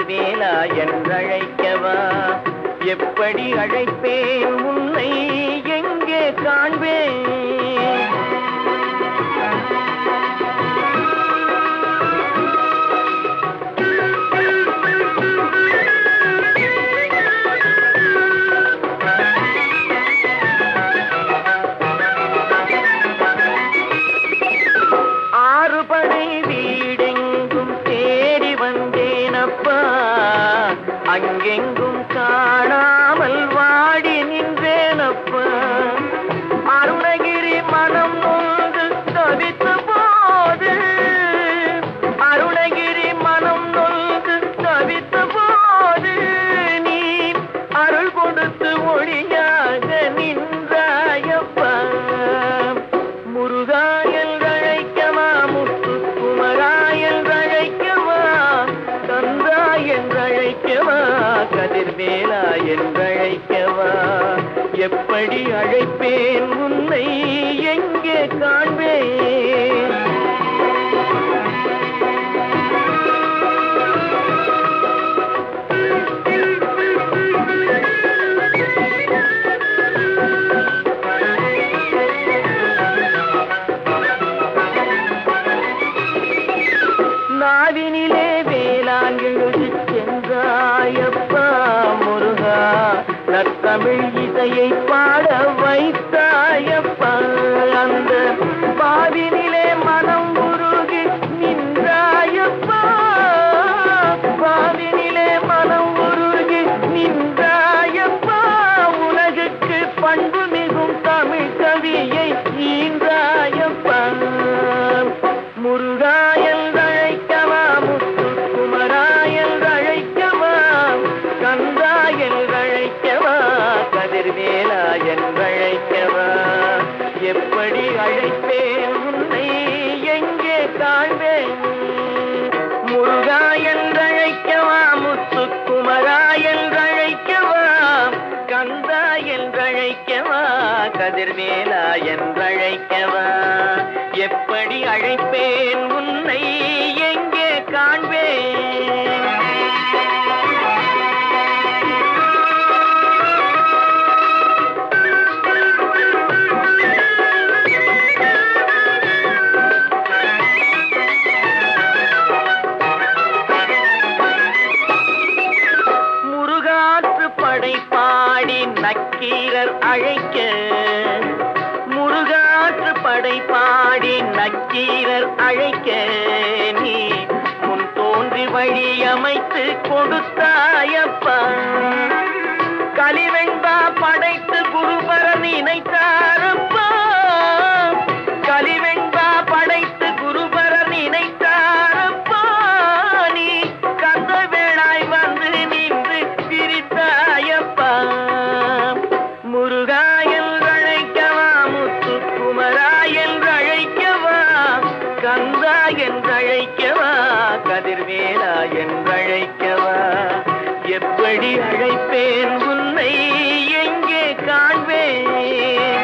கதிர்வேலா என்றழைக்கவா எப்படி அழைப்பேன் உன்னை எங்கே காண்பேன் ஆறுபடை வீடெங்கும் தேடி வந்தேனப்பா அங்கெங்கும் காணாமல் வாடி நின்றேனப்பா அருணகிரி மனம் நொந்து தவித்த போது அருணகிரி மனம் நொந்து தவித்த போது நீ அருள் கொடுத்து ஒளியாக நின்றாயப்பா முருகாயல் அழைக்கவா முத்து குமராயல் அழைக்கவா கந்தா என்றழைக்கவா கதிர்வேலா என்றழைக்கவா எப்படி அழைப்பேன் உன்னை எங்கே காண்பேன் நாவினிலே வேளாண் எழுதி சென்றாயப்பா முருகா நற்தமிழ் இசையை பாட வைத்தாயப்பா அந்த பாவினிலே மனம் உருகி நின்றாயப்பா பாவினிலே மனம் உருகி நின்றாயப்பா உலகுக்கு பண்பு மிகும் தமிழ் கவியை ஈன்றாயப்பா முருகாயல் அழைக்கவா முத்து குமராயல் அழைக்கவா கந்தாயல் அழைக்கவா கதிர்வேலா என்றழைக்கவா எப்படி அழைப்பேன் உன்னை எங்கே காண்பேன் முருகாயல் அழைக்கவா முத்து குமராயல் அழைக்கவா கந்தா என்றழைக்கவா கதிர்வேலா என்றழைக்கவா எப்படி அழைப்பேன் உன்னை எங்கே காண்பேன் முருகாற்று படை பாடி நக்கீரர் அழைக்க முருகாற்று படை பாடி நக்கீரர் அழைக்க நீ முன் தோன்றி வழி அமைத்து கொடுத்தாயப்பா கலிவெண்பா படைத்து குருபர நினைத்தாரப்பா கலிவெண்பா படைத்து குருபர நினைத்தாரப்பா நீ கந்த வேளாய் வந்து நின்று பிரித்தாயப்பா முருகாயல் அழைக்கவா முத்து குமராயல் அழைக்கவா கந்தா என்றழைக்கவா கதிர்வேலா என்றழைக்கவா எப்படி அழைப்பேன் உன்னை எங்கே காண்பேன்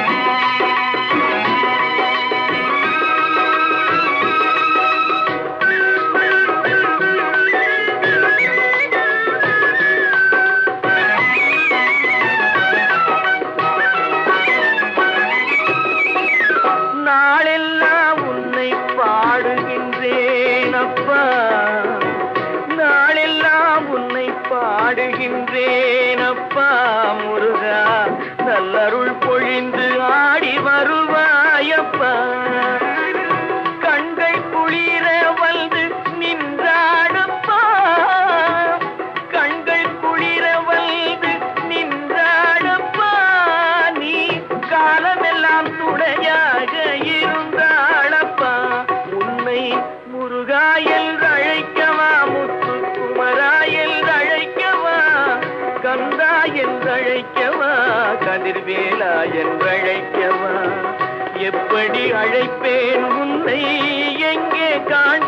நாளெல்லாம் உன்னை பாடுகின்றேன் அப்பா நாளெல்லாம் உன்னை பாடுகின்றேன் அப்பா முருகா நல்லருள் பொழிந்து ஆடி வருவாயப்பா கண்கள் குளிர வந்து நின்றாடப்பா கண்கள் குளிர வந்து நின்றாடப்பா நீ காலமெல்லாம் துணையாக இருந்தாளப்பா உன்னை முருகாயல் அழைக்கவா முத்து குமராயல் அழைக்கவா கந்தா என்றழைக்கவா கதிர்வேலா என்றழைக்கவா எப்படி அழைப்பேன் உன்னை எங்கே காண